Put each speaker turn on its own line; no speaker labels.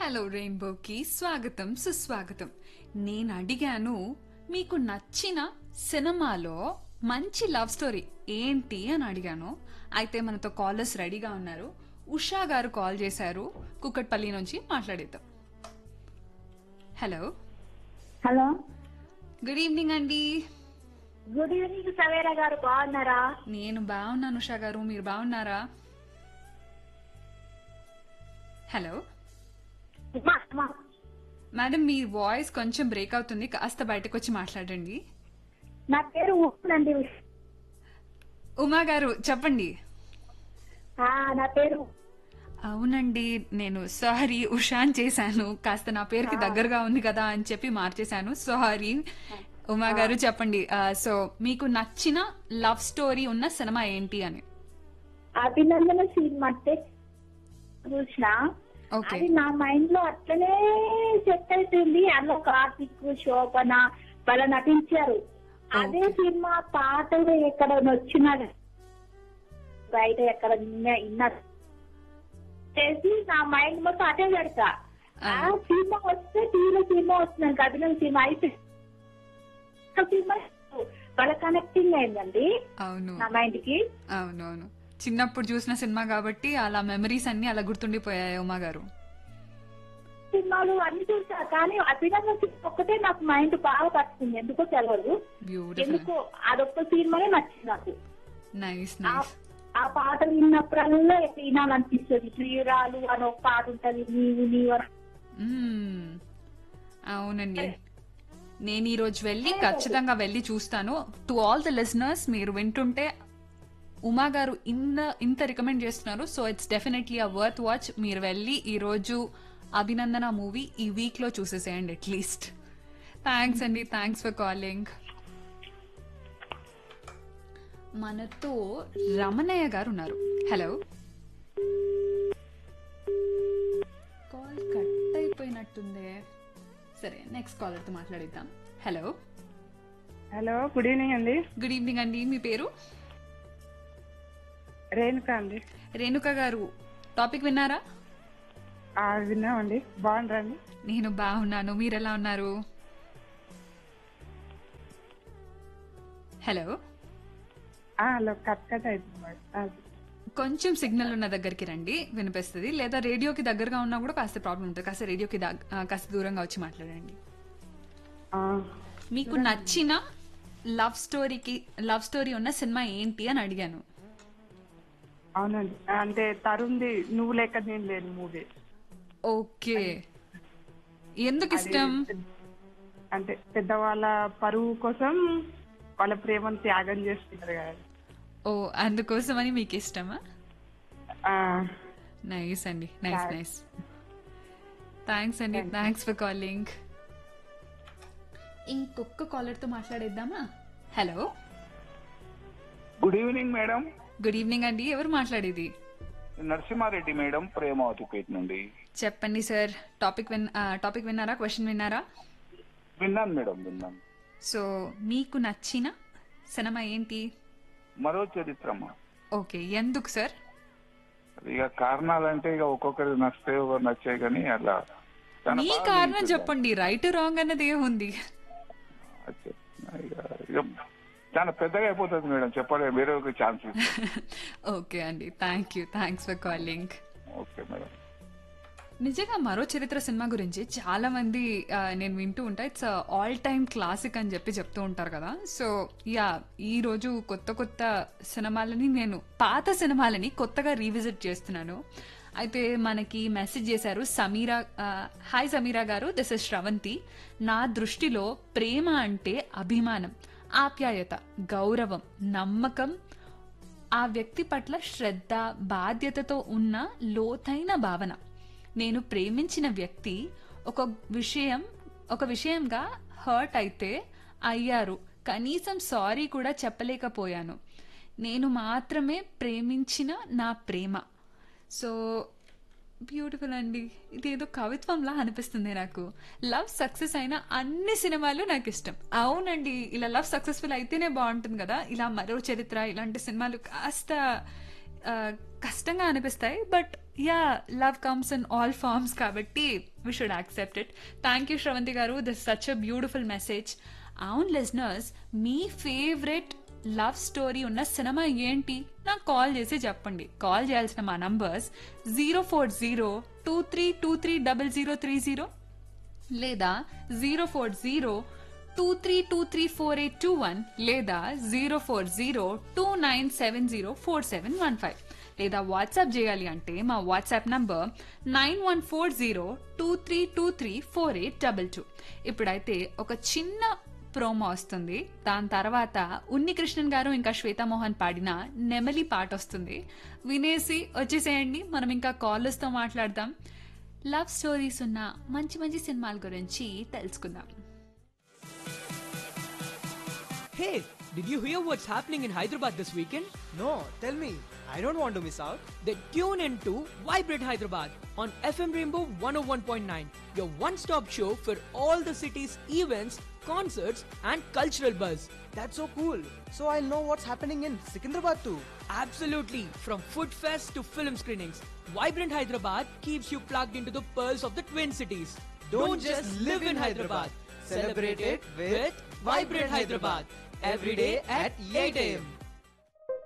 Hello రెయిన్బోకి స్వాగతం సుస్వాగతం నేను అడిగాను మీకు నచ్చిన సినిమాలో మంచి లవ్ స్టోరీ ఏంటి అని అడిగాను అయితే మనతో కాలర్స్ రెడీగా ఉన్నారు ఉషా గారు కాల్ చేశారు కుక్కట్పల్లి నుంచి మాట్లాడేద్దాం హలో
హలో
గుడ్ ఈవినింగ్ అండి
గుడ్ ఈవినింగ్ సవేరా గారు బాగున్నారా
నేను బాగున్నాను ఉషా గారు మీరు బాగున్నారా హలో
అమ్మా, అమ్మా.
మేడం మీ వాయిస్ కొంచెం బ్రేక్ అవుతుంది కాస్త బయటకు వచ్చి మాట్లాడండి
నా పేరు ఊనండి
ఉమా గారు చెప్పండి
ఆ, నా పేరు
అవునండి నేను సారీ ఉషాన్ చేశాను కాస్త నా పేరుకి దగ్గరగా ఉంది కదా అని చెప్పి మార్చేశాను సారీ ఉమా గారు చెప్పండి ఆ, సో మీకు నచ్చిన లవ్ స్టోరీ ఉన్న సినిమా ఏంటి అని
అభినందన సినిమా అంటే చూసిన
ఓకే
అది నా మైండ్ లో అట్లనే సెట్ అవుతుంది అందులో కార్తిక్ శోభన వాళ్ళ నటించారు అదే సినిమా పాటలు ఎక్కడ వచ్చినా బయట ఎక్కడ విన్నా- విన్నా చేసి నా మైండ్ మొత్తం అటే పెడతా ఆ సినిమా వస్తే టీవీలో సినిమా వస్తుంది అభినందన సినిమా అయితే సినిమా వాళ్ళ కనెక్టింగ్ అయిందండి
అవును
నా మైండ్ కి
అవునవును చిన్నప్పుడు చూసిన సినిమా కాబట్టి అలా మెమరీస్ అన్ని అలా గుర్తుండిపోయాయి ఉమా గారు
సినిమాలు అన్ని చూసా కానీ అభినందన సినిమా ఒక్కటే నాకు మైండ్ బాగా పడుతుంది ఎందుకో తెలియదు
బ్యూటిఫుల్
ఎందుకో అదొక్క సినిమానే నచ్చింది నాకు
నైస్
ఆ-
నైస్
ఆ పాటలు విన్నప్పుడల్లా వినాలనిపిస్తుంది ప్రియురాలు అని ఒక పాట ఉంటది నీవు నీవు అని.
మ్మ్. అవునండి నేను ఈ రోజు వెళ్ళి ఖచ్చితంగా వెళ్ళి చూస్తాను టు ఆల్ ద లిసనర్స్ మీరు వింటుంటే ఉమా గారు ఇన్న ఇంత రికమెండ్ చేస్తున్నారు so it's definitely a worth watch మీరు వెళ్ళి ఈ రోజు అభినందన మూవీ ఈ వీక్ లో చూసేసేయండి అట్లీస్ట్ థ్యాంక్స్ అండి థ్యాంక్స్ ఫర్ కాలింగ్ మనతో రమణయ్య గారు ఉన్నారు హలో కాల్ కట్ అయిపోయినట్టుందే సరే నెక్స్ట్ కాలర్తో మాట్లాడిద్దాం హలో
హలో గుడ్ ఈవినింగ్ అండి
గుడ్ ఈవినింగ్ అండి మీ పేరు
రేణుక అండి
రేణుక గారు టాపిక్ విన్నారా
ఆ, విన్నామండి బాగుండ్రండి
నేను బాగున్నాను మీరు ఎలా ఉన్నారు హలో
ఆ, హలో కట్ కట్ అవుతుంది మరి. ఆ,
కొంచెం సిగ్నల్ ఉన్న దగ్గరికి రండి వినిపిస్తుంది లేదా రేడియోకి దగ్గరగా ఉన్నా కూడా కాస్త ప్రాబ్లం ఉంటుంది కాస్త రేడియోకి దగ్- ఆ, కాస్త దూరంగా వచ్చి మాట్లాడండి
ఆ,
మీకు నచ్చిన లవ్ స్టోరీకి లవ్ స్టోరీ ఉన్న సినిమా ఏంటి అని అడిగాను
అవునండి అంటే తరుణ్ది నువ్వు లేక నేను లేని మూవీ
ఓకే ఎందుకు ఇష్టం
అంటే పెద్దవాళ్ళ పరువు కోసం వాళ్ళ ప్రేమను త్యాగం చేస్తున్నారు కదా
ఓ అందుకోసమని మీకు ఇష్టమా
ఆ,
నైస్ అండి నైస్ నైస్ థ్యాంక్స్ అండి థ్యాంక్స్ ఫర్ కాలింగ్ ఇంకొక కాలర్ తో మాట్లాడేద్దామా hello
good evening madam
good evening అండి ఎవరు మాట్లాడేది
నరసింహారెడ్డి మేడం ప్రేమావతిపేట నుండి
చెప్పండి సార్ టాపిక్ విన్ టాపిక్ విన్నారా క్వశ్చన్ విన్నారా
విన్నాను మేడం విన్నాను
సో మీకు నచ్చిన సినిమా ఏంటి
మరో చరిత్రమా
ఓకే ఎందుకు సార్
ఇక కారణాలంటే ఇక ఒక్కొక్కరు నచ్చితే ఒకరు నచ్చాయి కానీ అలా చాలా
మీ
బాగా
కారణం
నచ్చింది.
చెప్పండి రైట్ రాంగ్ అన్నది ఏముంది
అచ్చా. ఇక ఇక చాలా పెద్దగా అయిపోతుంది మేడం చెప్పలే వేరే ఒక ఛాన్స్
ఓకే అండి thank you thanks for calling
okay madam
నిజంగా మరో చరిత్ర సినిమా గురించి చాలా మంది ఆ, నేను వింటూ ఉంటా ఇట్స్ ఆల్ టైమ్ క్లాసిక్ అని చెప్పి చెప్తూ ఉంటారు కదా సో యా ఈ రోజు కొత్త కొత్త సినిమాలని నేను పాత సినిమాలని కొత్తగా రీవిజిట్ చేస్తున్నాను అయితే మనకి మెసేజ్ చేశారు సమీరా ఆ, హాయ్ సమీరా గారు దిస్ ఇస్ శ్రవంతి నా దృష్టిలో ప్రేమ అంటే అభిమానం ఆప్యాయత గౌరవం నమ్మకం ఆ వ్యక్తి పట్ల శ్రద్ధ బాధ్యతతో ఉన్న లోతైన భావన నేను ప్రేమించిన వ్యక్తి ఒక విషయం ఒక విషయంగా హర్ట్ అయితే అయ్యారు కనీసం సారీ కూడా చెప్పలేకపోయాను నేను మాత్రమే ప్రేమించిన నా ప్రేమ సో బ్యూటిఫుల్ అండి ఇదేదో కవిత్వంలా అనిపిస్తుంది నాకు లవ్ సక్సెస్ అయిన అన్ని సినిమాలు నాకు ఇష్టం అవునండి ఇలా లవ్ సక్సెస్ఫుల్ అయితేనే బాగుంటుంది కదా ఇలా మరో చరిత్ర ఇలాంటి సినిమాలు కాస్త ఆ, కష్టంగా అనిపిస్తాయి but yeah love comes in all forms కాబట్టి we should accept it thank you Sravanthi garu this such a beautiful message అవున్ లిజనర్స్ మీ ఫేవరెట్ లవ్ స్టోరీ ఉన్న సినిమా ఏంటి నాకు కాల్ చేసి చెప్పండి కాల్ చేయాల్సిన మా numbers zero four zero two three two three double zero three zero లేదా zero four zero two three two three four eight two one లేదా zero four zero two nine seven zero four seven one five లేదా WhatsApp చేయాలి అంటే మా WhatsApp number nine one four zero two three two three four eight double two ఇప్పుడైతే ఒక చిన్న promo వస్తుంది దాని తర్వాత ఉన్ని కృష్ణన్ గారు ఇంకా శ్వేతామోహన్ పాడిన నెమలి పాట వస్తుంది వినేసి వచ్చేసేయండి మనం ఇంకా కాలర్స్తో మాట్లాడదాం లవ్ స్టోరీస్ ఉన్న మంచి మంచి సినిమాల గురించి తెలుసుకుందాం
Hey, did you hear what's happening in Hyderabad this weekend?
No, tell me. I don't want to miss out.
Then tune in to Vibrate Hyderabad on FM Rainbow 101.9, your one stop show for all the city's events, concerts, and cultural buzz.
That's so cool. So I'll know what's happening in Secunderabad too.
Absolutely, from food fest to film screenings, Vibrant Hyderabad keeps you plugged into the pearls of the Twin Cities. Don't, just live in Hyderabad. Celebrate it with Vibrant Hyderabad every day at 8 a.m.